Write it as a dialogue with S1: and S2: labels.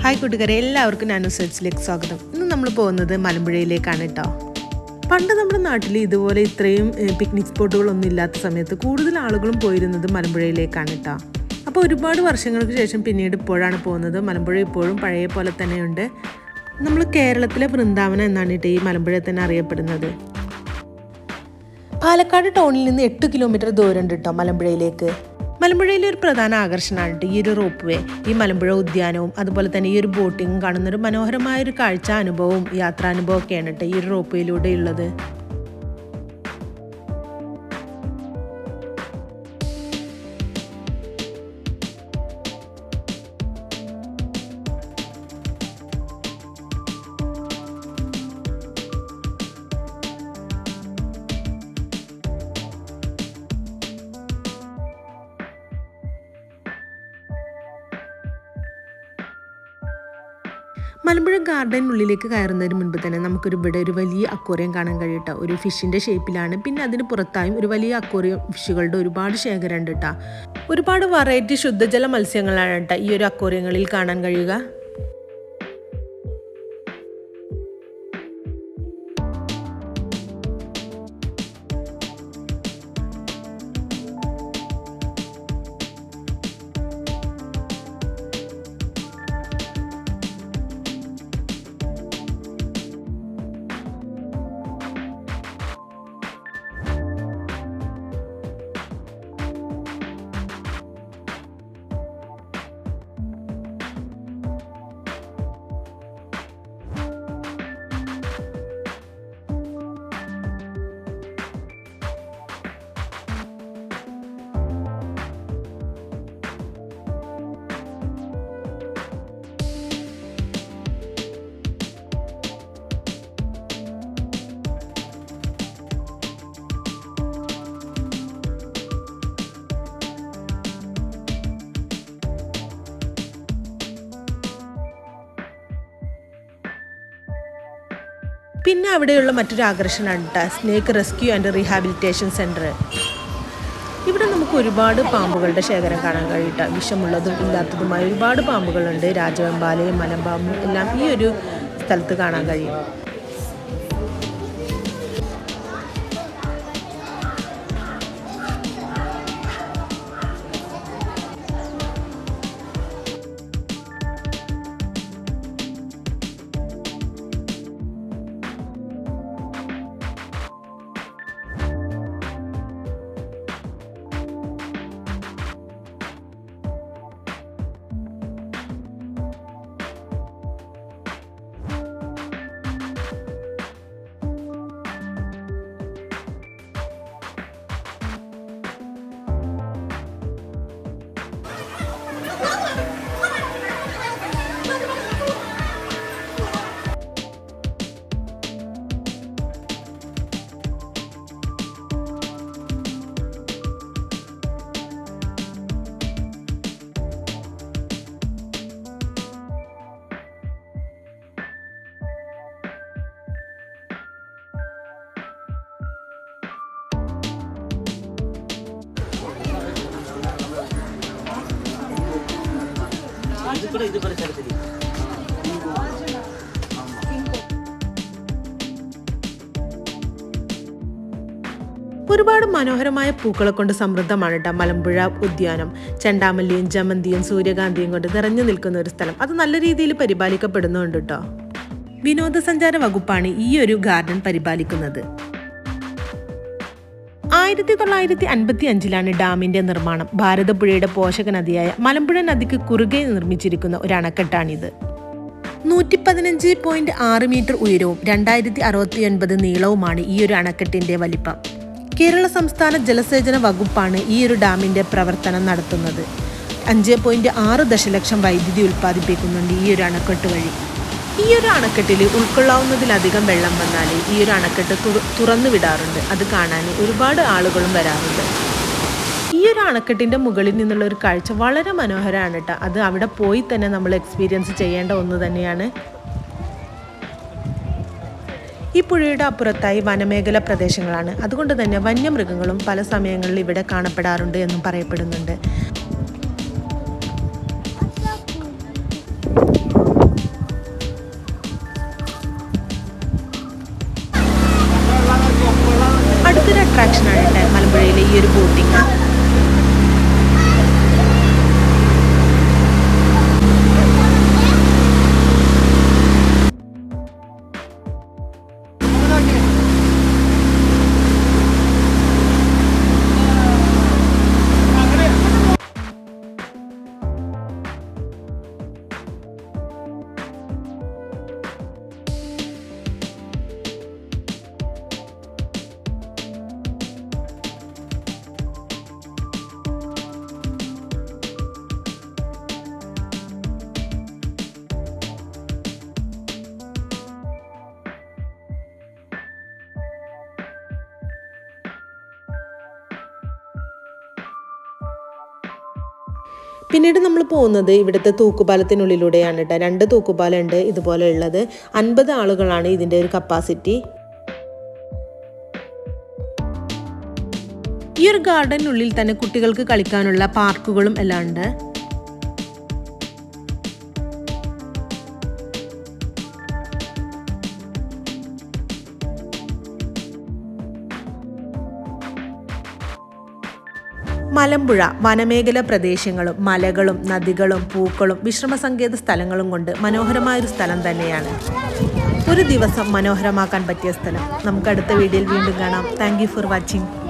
S1: hi കൂട്ടുകാരെ എല്ലാവർക്കും nano സെർച്ചിലേക്ക് സ്വാഗതം ഇന്ന് നമ്മൾ പോകുന്നത് മലമ്പുഴയിലേക്കാണ് കേട്ടോ പണ്ട് നമ്മുടെ നാട്ടിൽ ഇതുപോലെ ഇത്രയും പിക്നിക് സ്പോട്ടുകളൊന്നും ഇല്ലാത്ത സമയത്ത് കൂടുതൽ ആളുകളും പോയിരുന്നത് മലമ്പുഴയിലേക്കാണ് കേട്ടോ അപ്പോൾ ഒരുപാട് വർഷങ്ങൾക്ക് ശേഷം പിന്നീട് ഇപ്പോഴാണ് പോകുന്നത് മലമ്പുഴ ഇപ്പോഴും പഴയ പോലെ തന്നെയുണ്ട് നമ്മൾ കേരളത്തിലെ വൃന്ദാവനം എന്നാണ് കേട്ടോ ഈ മലമ്പുഴ തന്നെ അറിയപ്പെടുന്നത് പാലക്കാട് ടൗണിൽ നിന്ന് എട്ട് കിലോമീറ്റർ ദൂരമുണ്ട് കേട്ടോ മലമ്പുഴയിലേക്ക് മലമ്പുഴയിലെ ഒരു പ്രധാന ആകർഷണമാണ് കേട്ടോ ഈ ഒരു റോപ്പ് വേ ഈ മലമ്പുഴ ഉദ്യാനവും അതുപോലെ തന്നെ ഈ ഒരു ബോട്ടിങ്ങും കാണുന്ന ഒരു മനോഹരമായ ഒരു കാഴ്ച അനുഭവവും യാത്രാനുഭവം ഒക്കെയാണ് കേട്ടോ ഈ ഒരു റോപ്പ് വേയിലൂടെ ഉള്ളത് മലമ്പുഴ ഗാർഡനുള്ളിലേക്ക് കയറുന്നതിന് മുൻപ് തന്നെ നമുക്കൊരു ഇവിടെ ഒരു വലിയ അക്വേറിയം കാണാൻ കഴിയട്ടോ ഒരു ഫിഷിൻ്റെ ഷേപ്പിലാണ് പിന്നെ അതിന് പുറത്തായും ഒരു വലിയ അക്വേറിയം ഫിഷുകളുടെ ഒരുപാട് ശേഖരം ഉണ്ട് കേട്ടോ ഒരുപാട് വെറൈറ്റി ശുദ്ധജല മത്സ്യങ്ങളാണ് കേട്ടോ ഈ ഒരു അക്വേറിയങ്ങളിൽ കാണാൻ കഴിയുക പിന്നെ അവിടെയുള്ള മറ്റൊരു ആകർഷണമാണ് കേട്ടോ snake rescue and rehabilitation centre ഇവിടെ നമുക്ക് ഒരുപാട് പാമ്പുകളുടെ ശേഖരം കാണാൻ കഴിയട്ട വിഷമുള്ളതും ഇല്ലാത്തതുമായ ഒരുപാട് പാമ്പുകളുണ്ട് രാജവെമ്പാല മലമ്പാമ്പ് എല്ലാം ഈ ഒരു സ്ഥലത്ത് കാണാൻ കഴിയും
S2: ಇದು ಕೂಡ ಇದು ಕೂಡ ಸೇರ್ತೀರಿ
S1: ഒരുപാട് മനോഹരമായ പൂക്കളെ കൊണ്ട് സമൃദ്ധമാണ് കേട്ടോ മലമ്പുഴ ഉദ്യാനം ചെണ്ടാമല്ലിയും ജമന്തിയും സൂര്യകാന്തിയും കൊണ്ട് നിറഞ്ഞു നിൽക്കുന്ന ഒരു സ്ഥലം അത് നല്ല രീതിയിൽ പരിപാലിക്കപ്പെടുന്നുണ്ട് കേട്ടോ വിനോദസഞ്ചാര വകുപ്പാണ് ഈ ഒരു ഗാർഡൻ പരിപാലിക്കുന്നത് ആയിരത്തി തൊള്ളായിരത്തി അൻപത്തി അഞ്ചിലാണ് ഡാമിന്റെ നിർമ്മാണം ഭാരതപ്പുഴയുടെ പോഷക നദിയായ മലമ്പുഴ നദിക്ക് കുറുകെ നിർമ്മിച്ചിരിക്കുന്ന ഒരു അണക്കെട്ടാണിത് നൂറ്റി പതിനഞ്ച് പോയിന്റ് ആറ് മീറ്റർ ഉയരവും രണ്ടായിരത്തി അറുപത്തി ഒൻപത് നീളവുമാണ് ഈ ഒരു അണക്കെട്ടിന്റെ വലിപ്പം കേരള സംസ്ഥാന ജലസേചന വകുപ്പാണ് ഈ ഒരു ഡാമിന്റെ പ്രവർത്തനം നടത്തുന്നത് അഞ്ച് പോയിന്റ് ആറ് ദശലക്ഷം വൈദ്യുതി ഉൽപ്പാദിപ്പിക്കുന്നുണ്ട് ഈ ഒരു അണക്കെട്ട് വഴി ഈ ഒരു അണക്കെട്ടിൽ ഉൾക്കൊള്ളാവുന്നതിലധികം വെള്ളം വന്നാൽ ഈ ഒരു അണക്കെട്ട് തുറ- തുറന്നു വിടാറുണ്ട് അത് കാണാൻ ഒരുപാട് ആളുകളും വരാറുണ്ട് ഈ ഒരു അണക്കെട്ടിൻ്റെ മുകളിൽ നിന്നുള്ള ഒരു കാഴ്ച വളരെ മനോഹരമാണ് കേട്ടോ അത് അവിടെ പോയി തന്നെ നമ്മൾ എക്സ്പീരിയൻസ് ചെയ്യേണ്ട ഒന്ന് തന്നെയാണ് ഈ പുഴയുടെ അപ്പുറത്തായി വനമേഖല പ്രദേശങ്ങളാണ് അതുകൊണ്ട് തന്നെ വന്യമൃഗങ്ങളും പല സമയങ്ങളിൽ ഇവിടെ കാണപ്പെടാറുണ്ട് എന്നും പറയപ്പെടുന്നുണ്ട് അട്രാക്ഷനാണ് കേട്ടോ മലമ്പുഴയിലെ ഈ ഒരു ബോട്ടിങ് പിന്നീട് നമ്മൾ പോകുന്നത് ഇവിടുത്തെ തൂക്കുപാലത്തിനുള്ളിലൂടെയാണ് കേട്ടോ രണ്ട് തൂക്കുപാലം ഉണ്ട് ഇതുപോലെ ഉള്ളത് അൻപത് ആളുകളാണ് ഇതിൻ്റെ ഒരു കപ്പാസിറ്റി ഈ ഒരു ഗാർഡനുള്ളിൽ തന്നെ കുട്ടികൾക്ക് കളിക്കാനുള്ള പാർക്കുകളും എല്ലാം ഉണ്ട് മലമ്പുഴ വനമേഖല പ്രദേശങ്ങളും മലകളും നദികളും പൂക്കളും വിശ്രമസങ്കേത സ്ഥലങ്ങളും കൊണ്ട് മനോഹരമായൊരു സ്ഥലം തന്നെയാണ് ഒരു ദിവസം മനോഹരമാക്കാൻ പറ്റിയ സ്ഥലം നമുക്ക് അടുത്ത വീഡിയോയിൽ വീണ്ടും കാണാം താങ്ക് ഫോർ വാച്ചിങ്